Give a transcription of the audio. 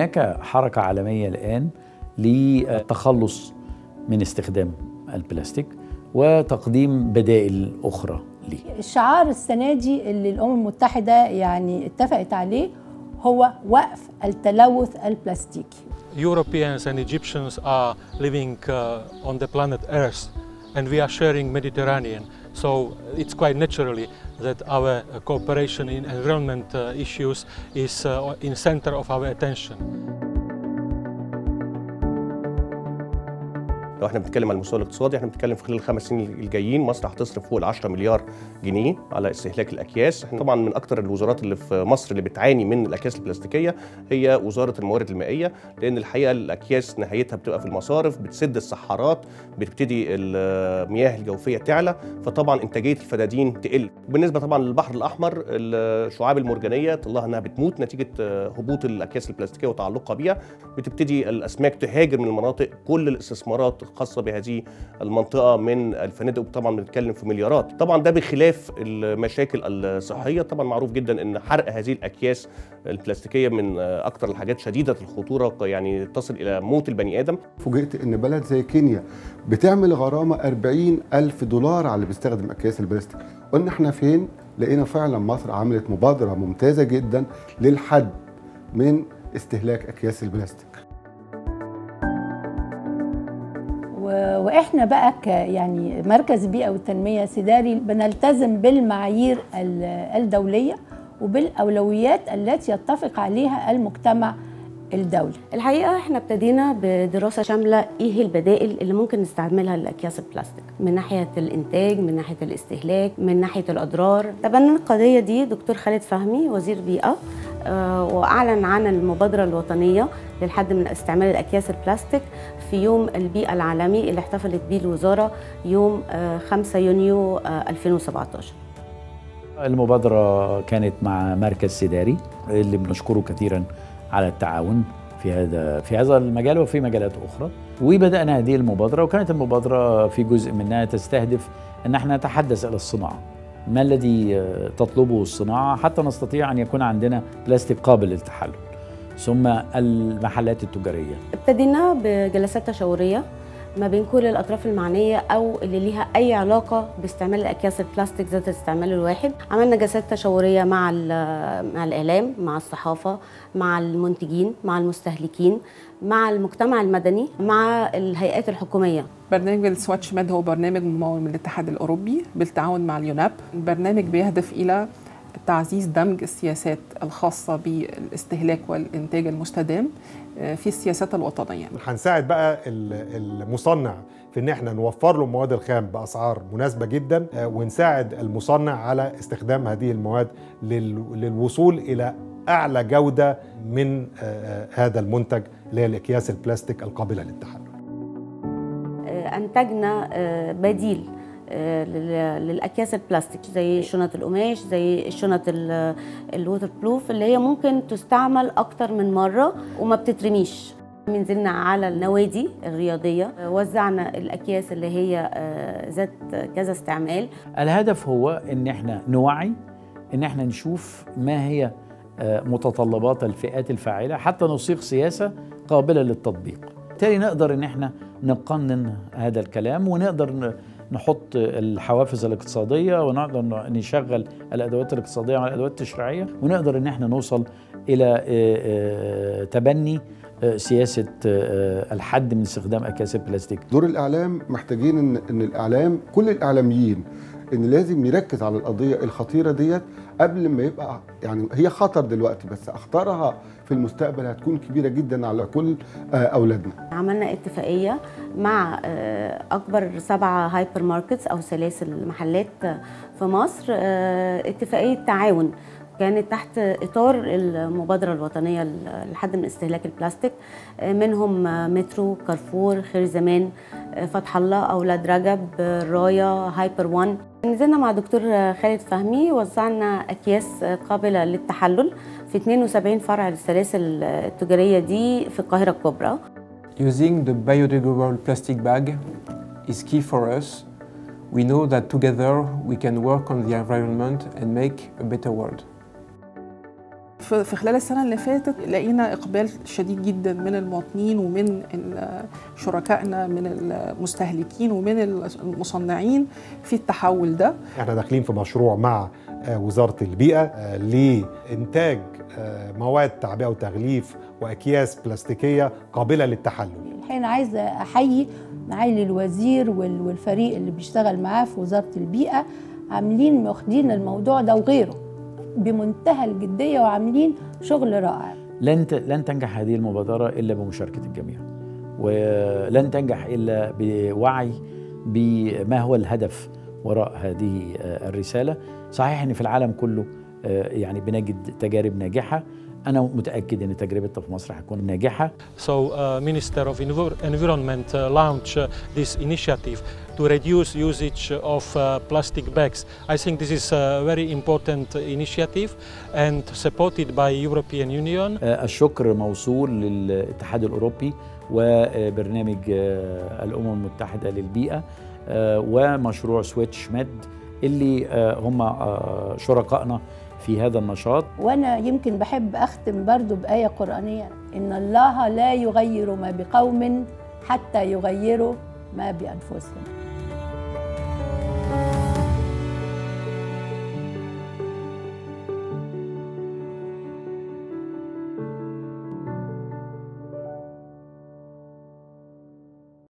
هناك حركة عالمية الآن للتخلص من استخدام البلاستيك وتقديم بدائل أخرى ليه الشعار السنة دي اللي الأمم المتحدة يعني اتفقت عليه هو وقف التلوث البلاستيكي Europeans and Egyptians are living uh, on the planet Earth and we are sharing Mediterranean. So it's quite naturally that our cooperation in environment uh, issues is uh, in center of our attention. لو احنا بنتكلم على المستوى الاقتصادي احنا بنتكلم في خلال الخمس سنين الجايين مصر هتصرف فوق ال 10 مليار جنيه على استهلاك الاكياس احنا طبعا من اكثر الوزارات اللي في مصر اللي بتعاني من الاكياس البلاستيكيه هي وزاره الموارد المائيه لان الحقيقه الاكياس نهايتها بتبقى في المصارف بتسد الصحارات بتبتدي المياه الجوفيه تعلى فطبعا انتاجيه الفدادين تقل بالنسبه طبعا للبحر الاحمر الشعاب المرجانيه طلعها انها بتموت نتيجه هبوط الاكياس البلاستيكيه وتعلقها بيها بتبتدي الاسماك تهاجر من المناطق كل الاستثمارات الخاصه بهذه المنطقه من الفنادق طبعا بنتكلم في مليارات طبعا ده بخلاف المشاكل الصحيه طبعا معروف جدا ان حرق هذه الاكياس البلاستيكيه من اكثر الحاجات شديده الخطوره يعني تصل الى موت البني ادم فوجئت ان بلد زي كينيا بتعمل غرامه 40 الف دولار على اللي بيستخدم اكياس البلاستيك قلنا احنا فين لقينا فعلا مصر عملت مبادره ممتازه جدا للحد من استهلاك اكياس البلاستيك واحنا بقى ك يعني مركز البيئه والتنميه سيداري بنلتزم بالمعايير الدوليه وبالاولويات التي يتفق عليها المجتمع الدولي الحقيقه احنا ابتدينا بدراسه شامله ايه البدائل اللي ممكن نستعملها لاكياس البلاستيك من ناحيه الانتاج من ناحيه الاستهلاك من ناحيه الاضرار تبنى القضيه دي دكتور خالد فهمي وزير بيئه واعلن عن المبادره الوطنيه للحد من استعمال الاكياس البلاستيك في يوم البيئه العالمي اللي احتفلت به الوزاره يوم 5 يونيو 2017 المبادرة كانت مع مركز سيداري اللي بنشكره كثيرا على التعاون في هذا في هذا المجال وفي مجالات أخرى وبدأنا هذه المبادرة وكانت المبادرة في جزء منها تستهدف أن احنا نتحدث إلى الصناعة ما الذي تطلبه الصناعة حتى نستطيع أن يكون عندنا بلاستيك قابل للتحلل ثم المحلات التجارية ابتدينا بجلسات تشاورية ما بين كل الأطراف المعنية أو اللي ليها أي علاقة باستعمال الأكياس البلاستيك ذات الاستعمال الواحد عملنا جلسات تشاورية مع, مع الإعلام مع الصحافة مع المنتجين مع المستهلكين مع المجتمع المدني مع الهيئات الحكومية برنامج السواتش ماد هو برنامج ممول من الاتحاد الأوروبي بالتعاون مع اليوناب البرنامج بيهدف إلى تعزيز دمج السياسات الخاصة بالاستهلاك والإنتاج المستدام في السياسات الوطنية هنساعد بقى المصنع في ان احنا نوفر له المواد الخام باسعار مناسبه جدا ونساعد المصنع على استخدام هذه المواد للوصول الى اعلى جوده من هذا المنتج اللي هي الاكياس البلاستيك القابله للتحلل. انتجنا بديل للاكياس البلاستيك زي شنط القماش زي الشنط الووتر بروف اللي هي ممكن تستعمل اكتر من مره وما بتترميش نزلنا على النوادي الرياضيه وزعنا الاكياس اللي هي ذات كذا استعمال الهدف هو ان احنا نوعي ان احنا نشوف ما هي متطلبات الفئات الفاعله حتى نصيغ سياسه قابله للتطبيق بالتالي نقدر ان احنا نقنن هذا الكلام ونقدر نحط الحوافز الاقتصاديه ونقدر نشغل الادوات الاقتصاديه مع الادوات التشريعيه ونقدر ان احنا نوصل الى تبني سياسه الحد من استخدام اكياس البلاستيك. دور الاعلام محتاجين ان ان الاعلام كل الاعلاميين ان لازم يركز على القضيه الخطيره ديت قبل ما يبقى يعني هي خطر دلوقتي بس اخطارها في المستقبل هتكون كبيره جدا على كل اولادنا. عملنا اتفاقيه مع اكبر سبعه هايبر ماركتس او سلاسل محلات في مصر اتفاقيه تعاون كانت تحت اطار المبادره الوطنيه لحد من استهلاك البلاستيك منهم مترو كارفور خير زمان فتح الله اولاد رجب رايه هايبر وان نزلنا مع دكتور خالد فهمي وزعنا اكياس قابله للتحلل في 72 فرع للسلاسل التجاريه دي في القاهره الكبرى Using the biodegradable plastic bag is key for us. We know that together we can work on the environment and make a better world. في في خلال السنه اللي فاتت لقينا اقبال شديد جدا من المواطنين ومن ال- شركائنا من المستهلكين ومن المصنعين في التحول ده احنا داخلين في مشروع مع آه، وزاره البيئه آه، لانتاج آه، مواد تعبئه وتغليف واكياس بلاستيكيه قابله للتحلل الحين عايزه احيي معالي الوزير وال- والفريق اللي بيشتغل معاه في وزاره البيئه عاملين واخدين الموضوع ده وغيره بمنتهى الجديه وعاملين شغل رائع لن ت- لن تنجح هذه المبادرة إلا بمشاركة الجميع ولن تنجح إلا بوعي بما هو الهدف وراء هذه آه، الرسالة صحيح أن في العالم كله آه، يعني بنجد تجارب ناجحة أنا متأكد أن تجربتنا في مصر هتكون ناجحة So, uh, Minister of Envir- Environment uh, launched uh, this initiative to reduce usage of uh, plastic bags. I think this is a very important initiative and supported by European Union. آه، الشكر موصول للاتحاد الأوروبي وبرنامج آه، الأمم المتحدة للبيئة آه، ومشروع سويتش ميد اللي آه، هم آه، شركائنا في هذا النشاط وانا يمكن بحب اختم برضو بايه قرانيه ان الله لا يغير ما بقوم حتى يغيروا ما بانفسهم